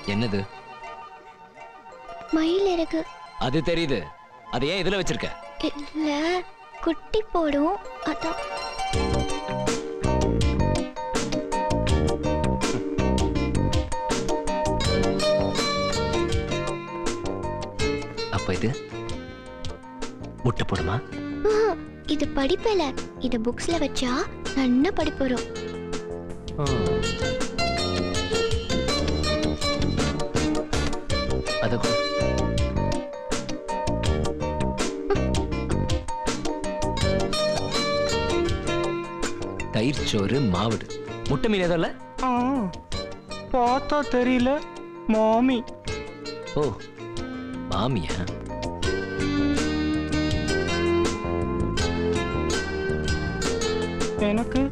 என்னது மயில் இறகு அது தெரியுது அதை ஏன் இதுல வச்சிருக்க இல்ல குட்டி போடும் அதான் அப்ப இது முட்டை போடுமா ஆஹா, இது படிப்பல இது புக்ஸ்ல வச்சா நன்னா படிப்பு வரும் அத கொடு. தயிர் சோறு மாவுடு முட்டை மீன் எதுவும் இல்ல ஆ, பார்த்தா தெரியல மாமி ஓ மாமியா எனக்கு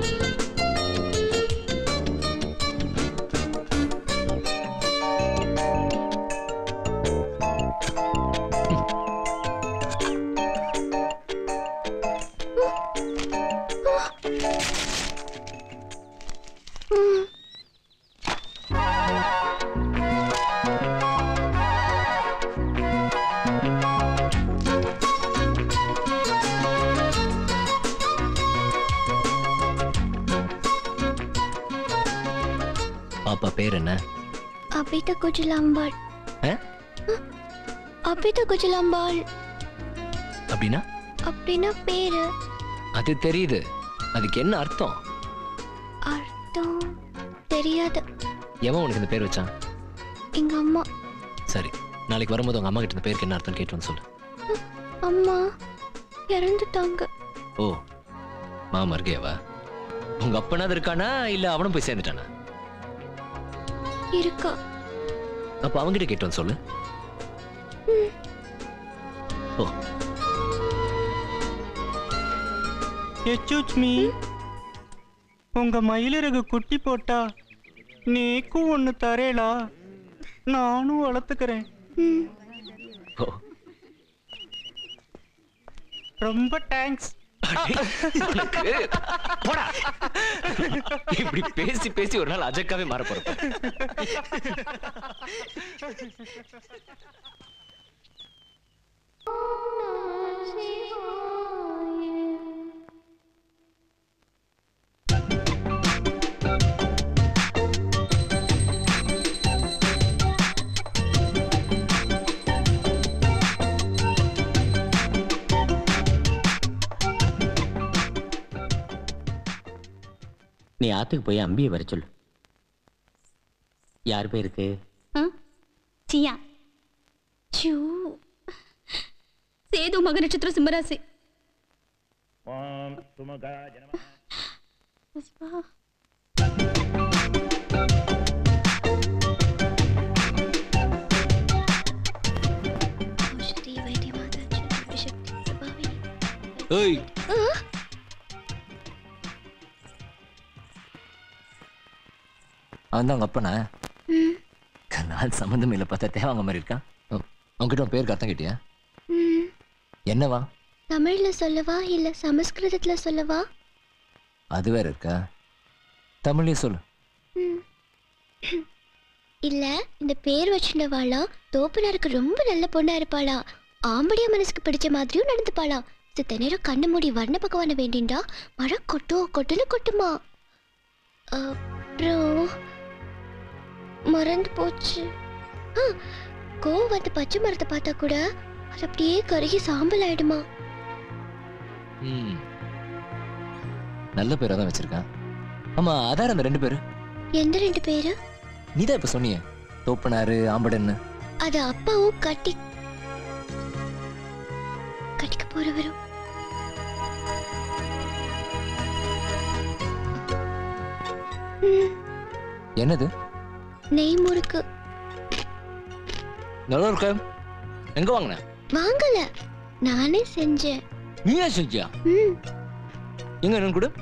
பாப்பா பேர் என்ன அபித குஜலாம்பாள் ஆ? அபித குஜலாம்பாள் அப்படின்னா அப்படின்னா பேரு அது தெரியுது அதுக்கு என்ன அர்த்தம் அர்த்தம் தெரியாது எவன் உனக்கு இந்த பேர் வச்சான் எங்க அம்மா சரி நாளைக்கு வரும்போது உங்க அம்மா கிட்ட இந்த பேருக்கு என்ன அர்த்தம் கேட்டு வந்து சொல்லு அம்மா இறந்துட்டாங்க ஓ மாமா இருக்கேவா உங்க அப்பனாவது இருக்கானா இல்ல அவனும் போய் சேர்ந்துட்டானா இருக்கா அப்ப அவங்கிட்ட கேட்டு வந்து சொல்லு ஓ எச்சூச் மீ உங்க மயிலிறகு குட்டி போட்டா நீக்கும் ஒண்ணு தரேலா நானும் வளர்த்துக்கிறேன் ம் ஓ ரொம்ப தேங்க்ஸ் உனக்கு போடா இப்படி பேசி பேசி ஒரு நாள் அஜக்காவே மாற போறோம் நீ ஆத்துக்கு போய் அம்பியை வர சொல்லு யார் பேருக்கு சியா ச்சூ. சேது மக நட்சத்திரம் சிம்மராசி புஷ்பா. ஓஷதி வைத்தியமாதா சந்திர சக்தி சபாவினி ஏய் அவன் தான் உங்க அப்பனா ம் நாள் சம்மந்தம் இல்லை பார்த்தா தேவாங்க மாதிரி இருக்கான் ஓ, அவன்கிட்ட உன் பேருக்கு அர்த்தம் கேட்டியா ம் என்னவா தமிழ்ல சொல்லவா இல்ல சமஸ்கிருதத்துல சொல்லவா அது வேற இருக்கா தமிழ்லயே சொல்லு ம். இல்ல இந்த பேர் வச்சிருந்தவாளா தோப்பனாருக்கு ரொம்ப நல்ல பொண்ணா இருப்பாளா ஆம்படியா மனசுக்கு பிடிச்ச மாதிரியும் நடந்துப்பாளா சித்த நேரம் கண்ணு மூடி வர்ண பகவான வேண்டிண்டா மழை கொட்டோ கொட்டுன்னு கொட்டுமா அப்புறம் மறந்து போச்சு ஆ, கோவம் வந்து பச்சை மரத்தை பார்த்தா கூட அது அப்படியே கருகி சாம்பல் ஆயிடுமா ம். நல்ல பேரா தான் வச்சிருக்கான் ஆமா அதார் அந்த ரெண்டு பேரு எந்த ரெண்டு பேரு நீதான் இப்ப சொன்னியே தோப்பனாரு ஆம்படன்னு அது அப்பாவும் கட்டி கட்டிக்க போறவரும் ம், என்னது நெய் முறுக்கு நல்லா இருக்க எங்க வாங்கின வாங்கல நானே செஞ்சேன் நீயே செஞ்சியா ம் எங்க என்னன்னு கொடு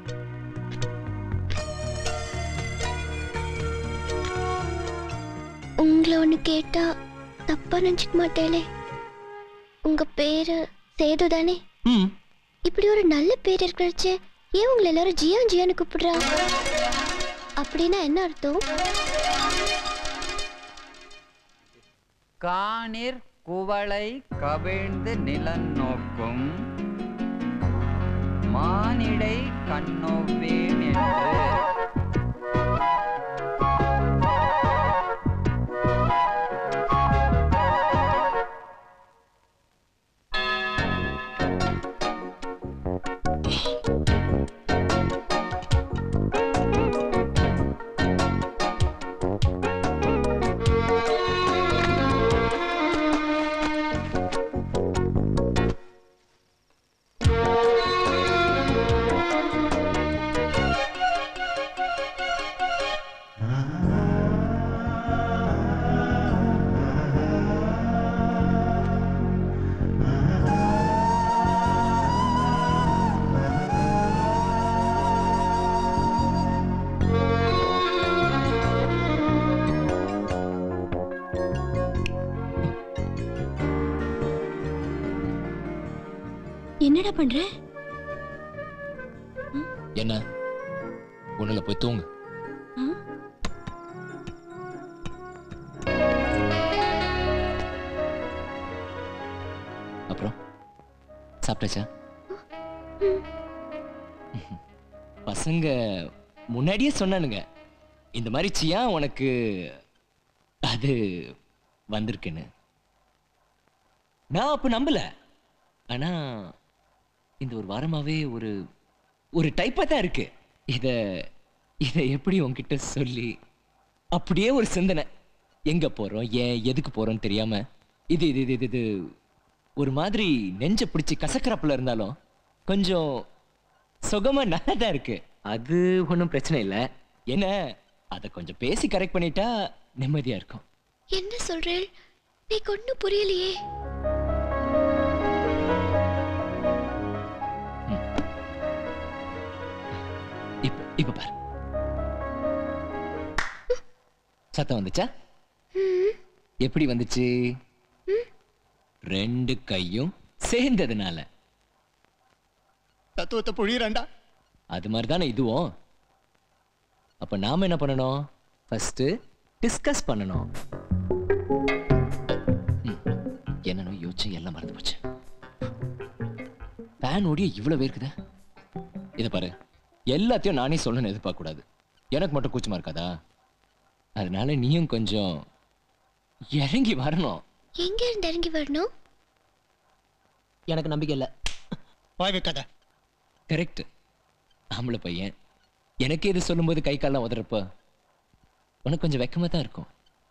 உங்களை ஒன்று கேட்டா தப்பா நினச்சிக்க மாட்டேலே உங்க பேரு சேது தானே ம் இப்படி ஒரு நல்ல பேர் இருக்கிறச்சு ஏன் உங்களை எல்லாரும் ஜியான் ஜியான்னு கூப்பிடுறா அப்படின்னா என்ன அர்த்தம் காணிற் குவளை கவிழ்ந்து நிலன் நோக்கும் மானிடை கண்ணோப்பேன் என்று என்னடா பண்ற என்ன ஒண்ணுல போய் தூங்கு ஆ? அப்புறம் சாப்பிட்டாச்சா பசங்க முன்னாடியே சொன்னானுங்க இந்த மாதிரி சியா உனக்கு அது வந்திருக்குன்னு நான் அப்ப நம்பல ஆனா இந்த ஒரு வாரமாவே ஒரு ஒரு டைப்பா தான் இருக்கு இத இத எப்படி உன்கிட்ட சொல்லி அப்படியே ஒரு சிந்தனை எங்க போறோம் ஏன் எதுக்கு போறோம்னு தெரியாம இது இது இது இது இது ஒரு மாதிரி நெஞ்ச பிடிச்சி கசக்கறப்புல இருந்தாலும் கொஞ்சம் சுகமா நல்லா தான் இருக்கு அது ஒன்றும் பிரச்சனை இல்லை என்ன அதை கொஞ்சம் பேசி கரெக்ட் பண்ணிட்டா நிம்மதியா இருக்கும் என்ன சொல்றேன் நீ ஒன்னும் புரியலையே இப்ப இப்ப பாரு சத்தம் வந்துச்சா எப்படி வந்துச்சு ரெண்டு கையும் சேர்ந்ததுனால தத்துவத்தை புழியறான்டா அது மாதிரி தானே இதுவும் அப்ப நாம என்ன பண்ணணும் ஃபர்ஸ்ட் டிஸ்கஸ் பண்ணணும் ம், என்னன்னு யோசிச்சு எல்லாம் மறந்து போச்சு பேன் ஓடிய இவ்வளவு வேர்க்குதா இத பாரு எல்லாத்தையும் நானே சொல்லணும்னு எதிர்பார்க்க கூடாது எனக்கு மட்டும் கூச்சமா இருக்காதா அதனால நீயும் கொஞ்சம் இறங்கி வரணும் எங்க இருந்து இறங்கி வரணும் எனக்கு நம்பிக்கை இல்ல வாய் வைக்காத கரெக்ட் ஆம்பளை பையன் எனக்கு இது சொல்லும்போது கை கால்லாம் உதறப்ப உனக்கு கொஞ்சம் வெக்கமா தான் இருக்கும்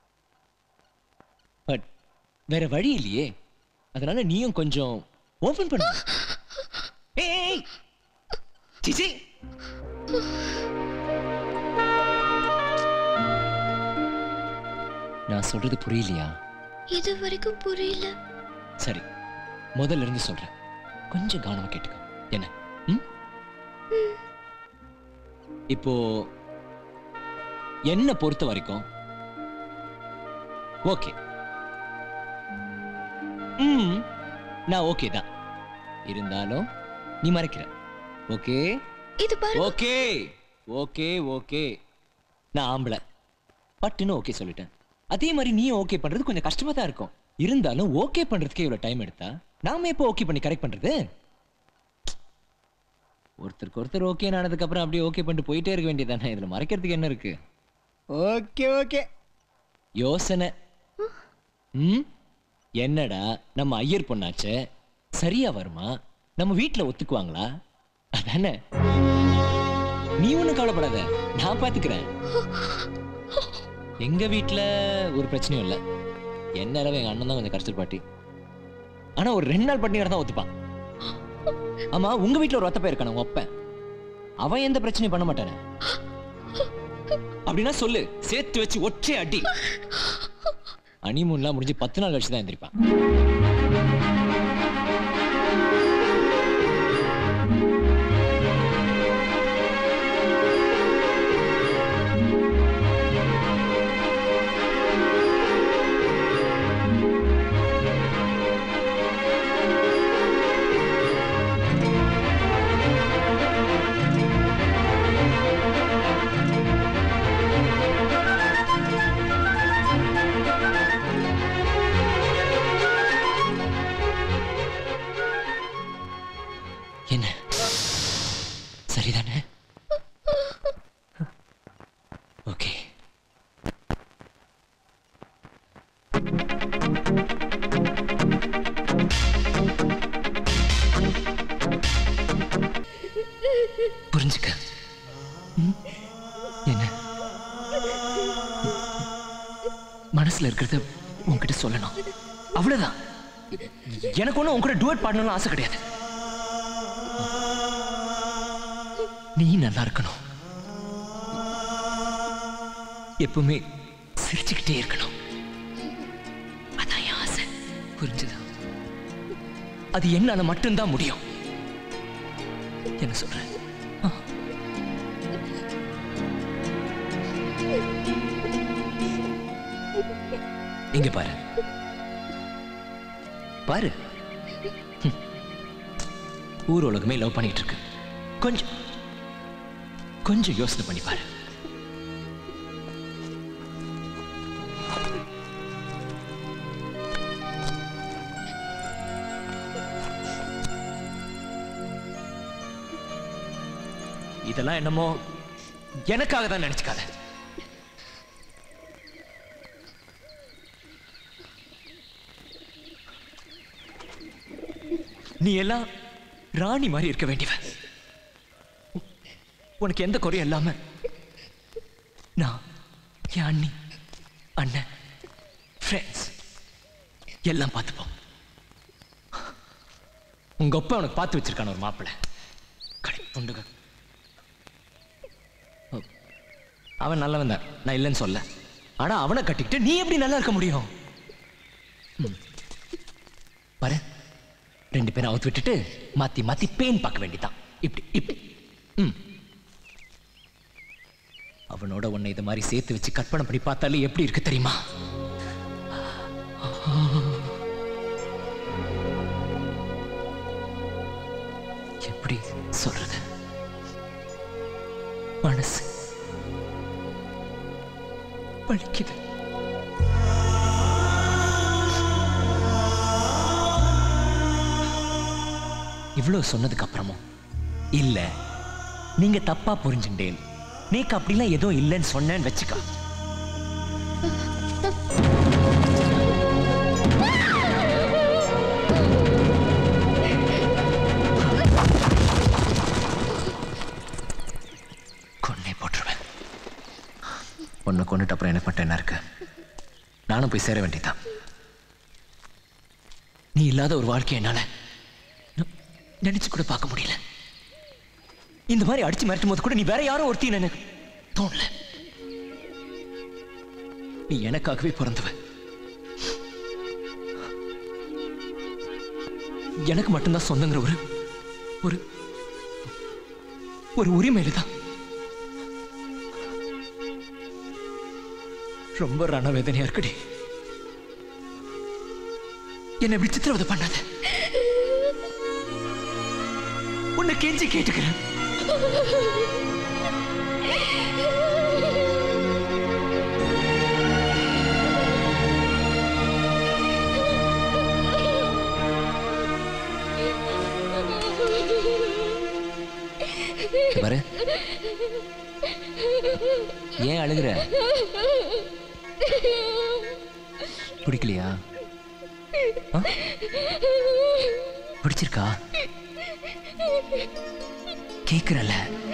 பட் வேற வழி இல்லையே அதனால நீயும் கொஞ்சம் ஓபன் பண்ணு ஏய் சிச்சி நான் சொல்றது புரியலையா இது வரைக்கும் புரியல சரி முதல்ல இருந்து சொல்றேன் கொஞ்சம் கவனமா கேட்டுக்கோ என்ன ம்? இப்போ என்ன பொறுத்த வரைக்கும் ஓகே ம் நான் ஓகே தான் இருந்தாலும் நீ மறைக்கிற ஓகே இது பாருங்க ஓகே ஓகே ஓகே நான் ஆம்பளை பட்டுன்னு ஓகே சொல்லிட்டேன் அதே மாதிரி நீயும் ஓகே பண்றது கொஞ்சம் கஷ்டமா தான் இருக்கும் இருந்தாலும் ஓகே பண்றதுக்கே இவ்வளவு டைம் எடுத்தா நாம எப்போ ஓகே பண்ணி கரெக்ட் பண்றது ஒருத்தருக்கு ஒருத்தர் ஓகே ஆனதுக்கு அப்புறம் அப்படியே ஓகே பண்ணிட்டு போயிட்டே இருக்க வேண்டியதானே இதுல மறைக்கிறதுக்கு என்ன இருக்கு ஓகே ஓகே யோசனை ம் என்னடா நம்ம ஐயர் பொண்ணாச்சே சரியா வருமா நம்ம வீட்ல ஒத்துக்குவாங்களா அதானே நீ ஒண்ணும் கவலைப்படாத நான் பாத்துக்கிறேன் எங்க வீட்ல ஒரு பிரச்சனையும் இல்ல என்ன அளவு எங்க அண்ணன் தான் கொஞ்சம் கஷ்டர் பாட்டி ஆனா ஒரு ரெண்டு நாள் பட்டினி தான் ஒத்துப்பான் ஆமா உங்க வீட்ல ஒரு ஒத்த பையன் இருக்கான உங்க ஒப்பன் அவன் எந்த பிரச்சனையும் பண்ண மாட்டானே அப்படின்னா சொல்லு சேர்த்து வச்சு ஒற்றை அடி அனிமூன்லாம் முடிஞ்சு பத்து நாள் கழிச்சு தான் எந்திரிப்பான் மனசுல இருக்கிறத உன்கிட்ட சொல்லணும் அவ்வளவுதான் எனக்கு ஒன்றும் உன் கூட டுவெட் பாடணும்னு ஆசை கிடையாது நீ நல்லா இருக்கணும் எப்பவுமே சிரிச்சுக்கிட்டே இருக்கணும் அதான் என் ஆசை புரிஞ்சுதா அது என்னால மட்டும்தான் முடியும் என்ன சொல்ற ஆ. இங்க பாரு பாரு ஹம். ஊர் உலகமே லவ் பண்ணிட்டு இருக்கு கொஞ்சம் கொஞ்சம் யோசனை பண்ணி பாரு இதெல்லாம் என்னமோ எனக்காக தான் நினைச்சுக்காத நீ எல்லாம் ராணி மாதிரி இருக்க வேண்டியவ உ- உனக்கு எந்த குறையும் இல்லாம நான் என் அண்ணி அண்ணன் ஃப்ரெண்ட்ஸ் எல்லாம் பார்த்துப்போம் உங்க அப்பா உனக்கு பார்த்து வச்சிருக்கான ஒரு மாப்பிள்ளை கடை துண்டுக அவன் நல்லவன் தான் நான் இல்லைன்னு சொல்ல ஆனா அவனை கட்டிக்கிட்டு நீ எப்படி நல்லா இருக்க முடியும் ம். பாரு ரெண்டு பேரும் அவுத்து விட்டுட்டு மாத்தி மாத்தி பேன் பார்க்க வேண்டியதான் இப்படி இப்படி ம் அவனோட உன்னை இது மாதிரி சேர்த்து வச்சு கற்பனை பண்ணி பார்த்தாலே எப்படி இருக்கு தெரியுமா எப்படி சொல்றது மனசு வலிக்குது இவ்வளவு சொன்னதுக்கு அப்புறமும் இல்ல நீங்க தப்பா புரிஞ்சுட்டேன் நீக்கு அப்படிலாம் எதுவும் இல்லைன்னு சொன்னேன்னு வச்சுக்கோ கொன்னே போட்டுருவேன் ஒன்னு கொண்டுட்டு அப்புறம் எனக்கு மட்டும் என்ன இருக்கு நானும் போய் சேர வேண்டியதுதான் நீ இல்லாத ஒரு வாழ்க்கை என்னால ந- நினைச்சு கூட பார்க்க முடியல இந்த மாதிரி அடிச்சு மிரட்டும் போது கூட நீ வேற யாரும் ஒருத்தி எனக்கு தோணல நீ எனக்காகவே பிறந்தவ எனக்கு மட்டும்தான் சொந்தங்கிற ஒரு ஒரு ஒரு உரிமையில தான் ரொம்ப ரணவேதனையா இருக்குடி என்னை இப்படி சித்திரவதை பண்ணாத உன்னை கெஞ்சி கேட்டுக்கிறேன் இங்க பாரு ஏன் அழுகுற பிடிக்கலையா ஆ? பிடிச்சிருக்கா கேக்குறல